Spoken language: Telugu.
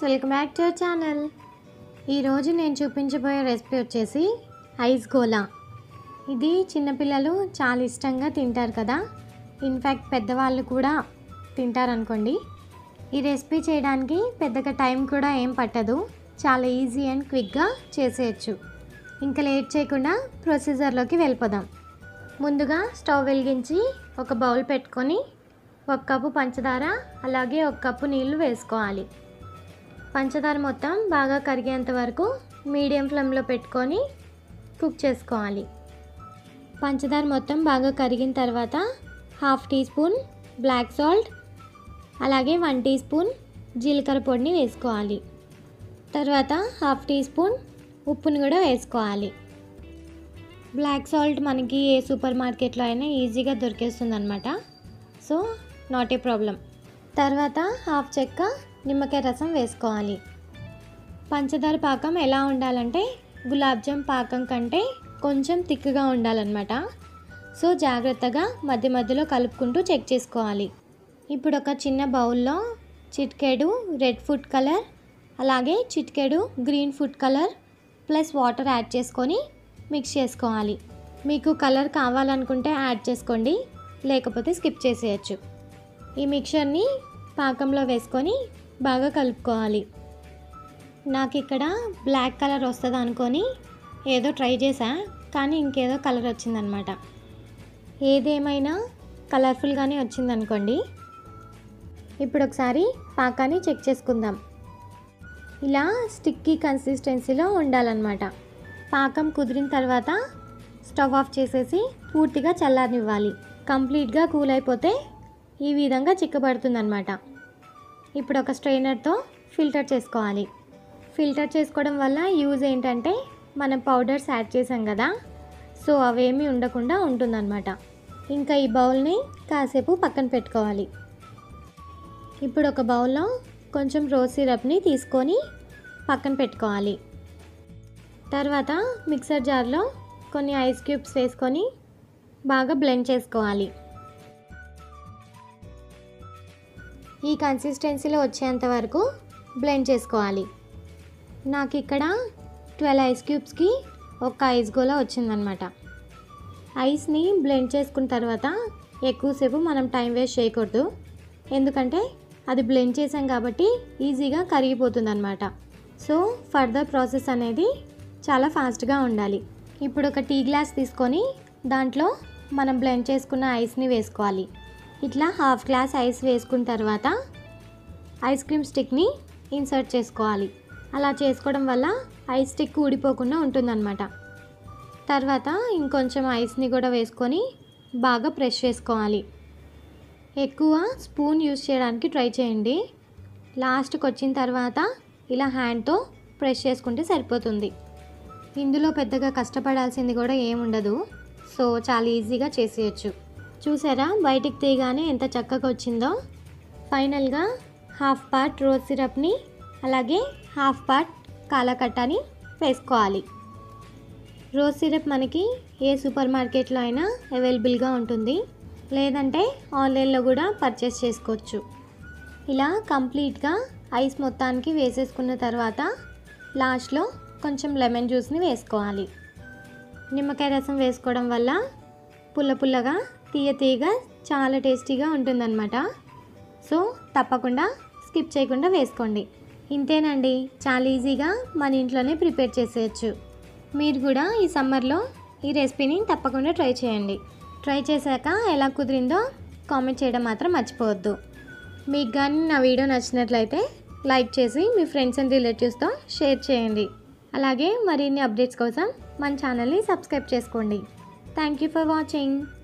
welcome back to our channel ఈరోజు నేను చూపించబోయే రెసిపీ వచ్చేసి ఐస్ గోలా ఇది చిన్నపిల్లలు చాలా ఇష్టంగా తింటారు కదా ఇన్ఫ్యాక్ట్ పెద్దవాళ్ళు కూడా తింటారనుకోండి ఈ రెసిపీ చేయడానికి పెద్దగా టైం కూడా ఏం పట్టదు చాలా ఈజీ అండ్ క్విక్గా చేసేయచ్చు ఇంకా లేట్ చేయకుండా ప్రొసీజర్లోకి వెళ్ళిపోదాం ముందుగా స్టవ్ వెలిగించి ఒక బౌల్ పెట్టుకొని ఒక కప్పు పంచదార అలాగే ఒక కప్పు నీళ్లు వేసుకోవాలి పంచదార మొత్తం బాగా కరిగేంత వరకు మీడియం ఫ్లేమ్లో పెట్టుకొని కుక్ చేసుకోవాలి పంచదార మొత్తం బాగా కరిగిన తర్వాత half teaspoon black salt అలాగే వన్ టీ స్పూన్ జీలకర్ర పొడిని వేసుకోవాలి తర్వాత హాఫ్ టీ స్పూన్ ఉప్పుని కూడా వేసుకోవాలి బ్లాక్ సాల్ట్ మనకి ఏ సూపర్ మార్కెట్లో అయినా ఈజీగా దొరికేస్తుంది అనమాట సో నాట్ ఏ ప్రాబ్లం తర్వాత హాఫ్ చెక్క నిమ్మకాయ రసం వేసుకోవాలి పంచదార పాకం ఎలా ఉండాలంటే గులాబ్ జామ్ పాకం కంటే కొంచెం థిక్గా ఉండాలన్నమాట సో జాగ్రత్తగా మధ్య మధ్యలో కలుపుకుంటూ చెక్ చేసుకోవాలి ఇప్పుడు ఒక చిన్న బౌల్లో చిటికెడు రెడ్ ఫుడ్ కలర్ అలాగే చిటికెడు green food colour plus water add చేసుకొని మిక్స్ చేసుకోవాలి మీకు కలర్ కావాలనుకుంటే యాడ్ చేసుకోండి లేకపోతే స్కిప్ చేసేయచ్చు ఈ మిక్చర్ని పాకంలో వేసుకొని బాగా కలుపుకోవాలి నాకు ఇక్కడ బ్లాక్ కలర్ వస్తుంది అనుకొని ఏదో ట్రై చేసా కానీ ఇంకేదో కలర్ వచ్చిందనమాట ఏదేమైనా కలర్ఫుల్గానే వచ్చిందనుకోండి ఇప్పుడు ఒకసారి పాకాన్ని చెక్ చేసుకుందాం ఇలా స్టిక్కీ కన్సిస్టెన్సీలో ఉండాలన్నమాట పాకం కుదిరిన తర్వాత స్టవ్ ఆఫ్ చేసేసి పూర్తిగా చల్లారనివ్వాలి కంప్లీట్గా కూల్ అయిపోతే ఈ విధంగా చిక్కబడుతుందన్నమాట ఇప్పుడు ఒక స్ట్రైనర్తో ఫిల్టర్ చేసుకోవాలి ఫిల్టర్ చేసుకోవడం వల్ల యూజ్ ఏంటంటే మనం పౌడర్స్ యాడ్ చేసాం కదా సో అవేమీ ఉండకుండా ఉంటుందన్నమాట ఇంకా ఈ బౌల్ని కాసేపు పక్కన పెట్టుకోవాలి ఇప్పుడు ఒక బౌల్లో కొంచెం రోజ్ సిరప్ని తీసుకొని పక్కన పెట్టుకోవాలి తర్వాత మిక్సర్ జార్లో కొన్ని ఐస్ క్యూబ్స్ వేసుకొని బాగా బ్లెండ్ చేసుకోవాలి ఈ కన్సిస్టెన్సీలో వచ్చేంత వరకు బ్లెండ్ చేసుకోవాలి నాకు ఇక్కడ ట్వెల్వ్ ఐస్ క్యూబ్స్కి ఒక ఐస్ గోలా వచ్చిందనమాట ఐస్ని బ్లెండ్ చేసుకున్న తర్వాత ఎక్కువసేపు మనం టైం వేస్ట్ చేయకూడదు ఎందుకంటే అది బ్లెండ్ చేసాం కాబట్టి ఈజీగా కరిగిపోతుంది అనమాట సో ఫర్దర్ ప్రాసెస్ అనేది చాలా ఫాస్ట్గా ఉండాలి ఇప్పుడు ఒక టీ గ్లాస్ తీసుకొని దాంట్లో మనం బ్లెండ్ చేసుకున్న ఐస్ని వేసుకోవాలి ఇట్లా హాఫ్ గ్లాస్ ఐస్ వేసుకున్న తర్వాత ఐస్ క్రీమ్ స్టిక్ని ఇన్సర్ట్ చేసుకోవాలి అలా చేసుకోవడం వల్ల ఐస్ స్టిక్ ఊడిపోకుండా ఉంటుందన్నమాట తర్వాత ఇంకొంచెం ఐస్ని కూడా వేసుకొని బాగా ప్రెస్ చేసుకోవాలి ఎక్కువ స్పూన్ యూస్ చేయడానికి ట్రై చేయండి లాస్ట్కి వచ్చిన తర్వాత ఇలా హ్యాండ్తో ప్రెస్ చేసుకుంటే సరిపోతుంది ఇందులో పెద్దగా కష్టపడాల్సింది కూడా ఏముండదు సో చాలా ఈజీగా చేసేయచ్చు చూసారా బయటికి తీయగానే ఎంత చక్కగా వచ్చిందో ఫైనల్గా హాఫ్ పార్ట్ రోజ్ సిరప్ని అలాగే హాఫ్ పార్ట్ కాలకట్టని వేసుకోవాలి రోజ్ సిరప్ మనకి ఏ సూపర్ మార్కెట్లో అయినా అవైలబుల్గా ఉంటుంది లేదంటే ఆన్లైన్లో కూడా పర్చేస్ చేసుకోవచ్చు ఇలా కంప్లీట్గా ఐస్ మొత్తానికి వేసేసుకున్న తర్వాత లాస్ట్లో కొంచెం లెమన్ జ్యూస్ని వేసుకోవాలి నిమ్మకాయ రసం వేసుకోవడం వల్ల పుల్ల పుల్లగా తీయ తీయగా చాలా టేస్టీగా ఉంటుందన్నమాట సో తప్పకుండా స్కిప్ చేయకుండా వేసుకోండి ఇంతేనండి చాలా ఈజీగా మన ఇంట్లోనే ప్రిపేర్ చేసేయచ్చు మీరు కూడా ఈ సమ్మర్లో ఈ రెసిపీని తప్పకుండా ట్రై చేయండి ట్రై చేశాక ఎలా కుదిరిందో కామెంట్ చేయడం మాత్రం మర్చిపోవద్దు మీకు కానీ నా వీడియో నచ్చినట్లయితే లైక్ చేసి మీ ఫ్రెండ్స్ అండ్ రిలేటివ్స్తో షేర్ చేయండి అలాగే మరిన్ని అప్డేట్స్ కోసం మన ఛానల్ని సబ్స్క్రైబ్ చేసుకోండి థ్యాంక్ యూ ఫర్ వాచింగ్